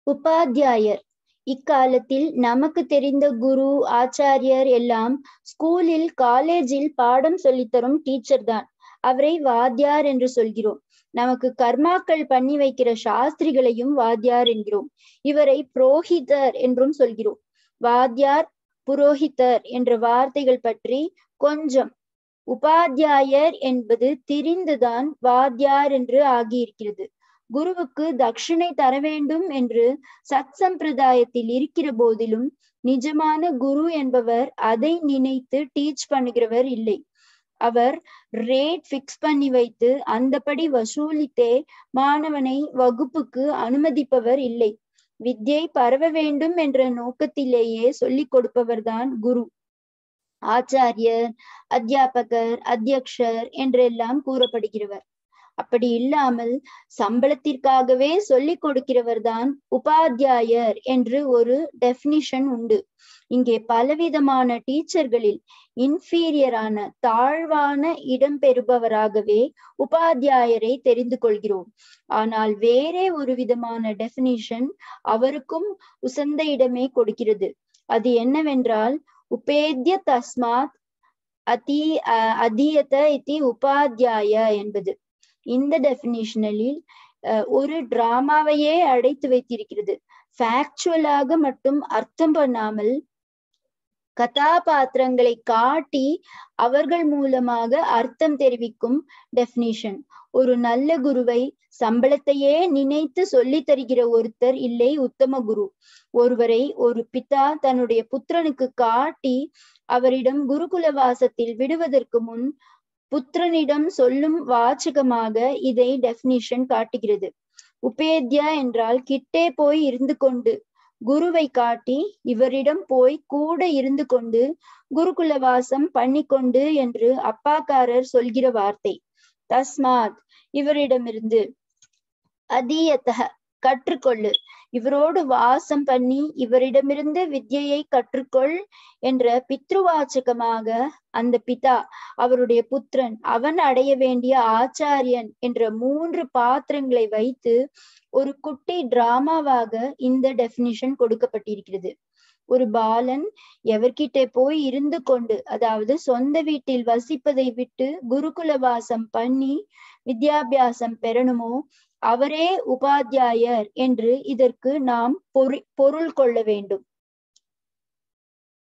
உபாத்தியாயர் இக்காலத்தில் நமக்கு தெரிந்த குரு ஆச்சாரியர் எல்லாம் ஸ்கூலில் காலேஜில் பாடம் சொல்லித்தரும் டீச்சர் தான் அவரை வாத்தியார் என்று சொல்கிறோம் நமக்கு கர்மாக்கள் பண்ணி வைக்கிற சாஸ்திரிகளையும் வாத்தியார் என்கிறோம் இவரை புரோஹிதர் என்றும் சொல்கிறோம் வாத்தியார் புரோஹிதர் என்ற வார்த்தைகள் பற்றி கொஞ்சம் உபாத்தியாயர் என்பது திரிந்துதான் வாத்தியார் என்று ஆகியிருக்கிறது குருவுக்கு தட்சிணை தர வேண்டும் என்று சத் சம்பிரதாயத்தில் இருக்கிற போதிலும் நிஜமான குரு என்பவர் அதை நினைத்து டீச் பண்ணுகிறவர் இல்லை அவர் ரேட் பிக்ஸ் பண்ணி வைத்து அந்தபடி வசூலித்தே மாணவனை வகுப்புக்கு அனுமதிப்பவர் இல்லை வித்யை பரவ வேண்டும் என்ற நோக்கத்திலேயே சொல்லிக் கொடுப்பவர்தான் குரு ஆச்சாரியர் அத்தியாபகர் அத்தியக்ஷர் என்றெல்லாம் கூறப்படுகிறவர் அப்படி இல்லாமல் சம்பளத்திற்காகவே சொல்லிக் கொடுக்கிறவர் தான் உபாத்தியாயர் என்று ஒரு டெபினிஷன் உண்டு இங்கே பலவிதமான டீச்சர்களில் இன்ஃபீரியரான தாழ்வான இடம் பெறுபவராகவே உபாத்தியாயரை தெரிந்து கொள்கிறோம் ஆனால் வேறே ஒரு விதமான டெபினிஷன் அவருக்கும் உசந்த இடமே கொடுக்கிறது அது என்னவென்றால் உபேத்திய தஸ்மாத் அதி அதீயத இத்தி உபாத்தியாய என்பது இந்த டெபினிஷனில் ஒரு டிராமாவையே அடைத்து வைத்திருக்கிறது ஃபேக்சுவலாக மட்டும் அர்த்தம் பண்ணாமல் கதாபாத்திரங்களை காட்டி அவர்கள் மூலமாக அர்த்தம் தெரிவிக்கும் டெபினிஷன் ஒரு நல்ல குருவை சம்பளத்தையே நினைத்து சொல்லி தருகிற ஒருத்தர் இல்லை உத்தம குரு ஒருவரை ஒரு பிதா தன்னுடைய புத்திரனுக்கு காட்டி அவரிடம் குருகுல வாசத்தில் விடுவதற்கு முன் புத்திரனிடம் சொல்லும் வாச்சகமாக இதை டெபினிஷன் காட்டுகிறது உபேத்யா என்றால் கிட்டே போய் இருந்து கொண்டு குருவை காட்டி இவரிடம் போய் கூட இருந்து கொண்டு குருகுல வாசம் பண்ணிக்கொண்டு என்று அப்பாக்காரர் சொல்கிற வார்த்தை தஸ்மாத் இவரிடமிருந்து அதீயத்தக கற்றுக்கொள்ளு இவரோடு வாசம் பண்ணி இவரிடமிருந்து வித்யை கற்றுக்கொள் என்ற பித்ருவாச்சகமாக அந்த பிதா அவருடைய புத்திரன் அவன் அடைய வேண்டிய ஆச்சாரியன் என்ற மூன்று பாத்திரங்களை வைத்து ஒரு குட்டி டிராமாவாக இந்த டெபினிஷன் கொடுக்கப்பட்டிருக்கிறது ஒரு பாலன் எவர்கிட்ட போய் இருந்து கொண்டு அதாவது சொந்த வீட்டில் வசிப்பதை விட்டு குருகுல வாசம் பண்ணி வித்யாபியாசம் பெறணுமோ அவரே உபாத்தியாயர் என்று இதற்கு நாம் பொருள் கொள்ள வேண்டும்